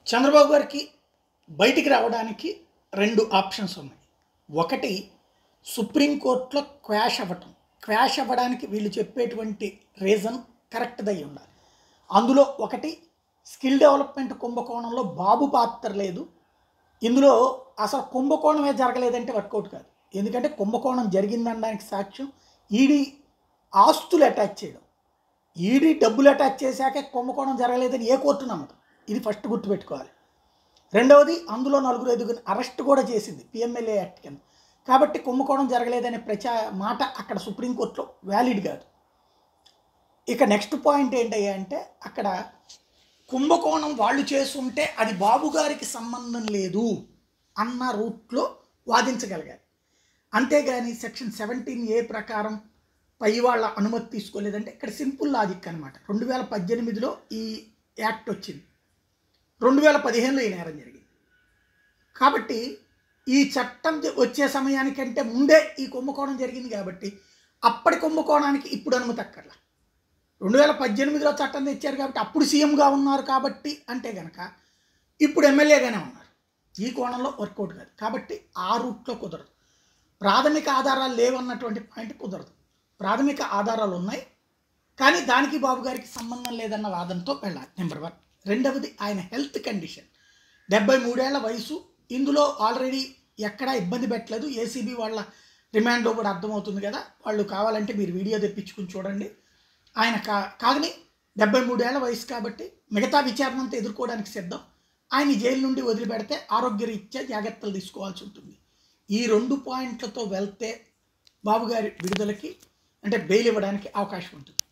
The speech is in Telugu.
చంద్రబాబు గారికి బయటికి రావడానికి రెండు ఆప్షన్స్ ఉన్నాయి ఒకటి సుప్రీంకోర్టులో క్వాష్ అవ్వటం క్వాష్ అవ్వడానికి వీళ్ళు చెప్పేటువంటి రీజన్ కరెక్ట్ది అయి ఉండాలి అందులో ఒకటి స్కిల్ డెవలప్మెంట్ కుంభకోణంలో బాబు పాత్ర లేదు ఇందులో అసలు కుంభకోణమే జరగలేదంటే వర్కౌట్ కాదు ఎందుకంటే కుంభకోణం జరిగిందనడానికి సాక్ష్యం ఈడీ ఆస్తులు అటాచ్ చేయడం ఈడీ డబ్బులు అటాచ్ చేశాకే కుంభకోణం జరగలేదని ఏ కోర్టు నమ్మదు ఇది ఫస్ట్ గుర్తుపెట్టుకోవాలి రెండవది అందులో నలుగురు ఐదుగురిని అరెస్ట్ కూడా చేసింది పిఎంఎల్ఏ యాక్ట్ కింద కాబట్టి కుంభకోణం జరగలేదనే ప్రచా మాట అక్కడ సుప్రీంకోర్టులో వ్యాలిడ్ కాదు ఇక నెక్స్ట్ పాయింట్ ఏంటయ్యా అంటే అక్కడ కుంభకోణం వాళ్ళు చేస్తుంటే అది బాబు గారికి సంబంధం లేదు అన్న రూట్లో వాదించగలిగారు అంతేగాని సెక్షన్ సెవెంటీన్ ఏ ప్రకారం పై వాళ్ళ అనుమతి తీసుకోలేదంటే ఇక్కడ సింపుల్ లాజిక్ అనమాట రెండు వేల పద్దెనిమిదిలో ఈ యాక్ట్ వచ్చింది రెండు వేల పదిహేనులో ఈ నేరం జరిగింది కాబట్టి ఈ చట్టం జ- వచ్చే సమయానికంటే ముందే ఈ కుంభకోణం జరిగింది కాబట్టి అప్పటి కుంభకోణానికి ఇప్పుడు అనుమతి అక్కర్లా రెండు వేల పద్దెనిమిదిలో చట్టం తెచ్చారు కాబట్టి అప్పుడు సీఎంగా ఉన్నారు కాబట్టి అంటే గనక ఇప్పుడు ఎమ్మెల్యేగానే ఉన్నారు ఈ కోణంలో వర్కౌట్ కాదు కాబట్టి ఆ రూట్లో కుదరదు ప్రాథమిక ఆధారాలు లేవన్నటువంటి పాయింట్ కుదరదు ప్రాథమిక ఆధారాలు ఉన్నాయి కానీ దానికి బాబు గారికి సంబంధం లేదన్న వాదనతో వెళ్ళాలి నెంబర్ వన్ రెండవది ఆయన హెల్త్ కండిషన్ డెబ్బై మూడేళ్ల వయసు ఇందులో ఆల్రెడీ ఎక్కడా ఇబ్బంది పెట్టలేదు ఏసీబీ వాళ్ళ రిమాండ్లో కూడా అర్థమవుతుంది కదా వాళ్ళు కావాలంటే మీరు వీడియో తెప్పించుకుని చూడండి ఆయన కా కాదని డెబ్బై మూడేళ్ల వయసు కాబట్టి మిగతా విచారణ అంతా ఎదుర్కోవడానికి సిద్ధం ఆయన జైలు నుండి వదిలిపెడితే ఆరోగ్యరీత్యా జాగ్రత్తలు తీసుకోవాల్సి ఉంటుంది ఈ రెండు పాయింట్లతో వెళ్తే బాబు గారి విడుదలకి అంటే బెయిల్ ఇవ్వడానికి అవకాశం ఉంటుంది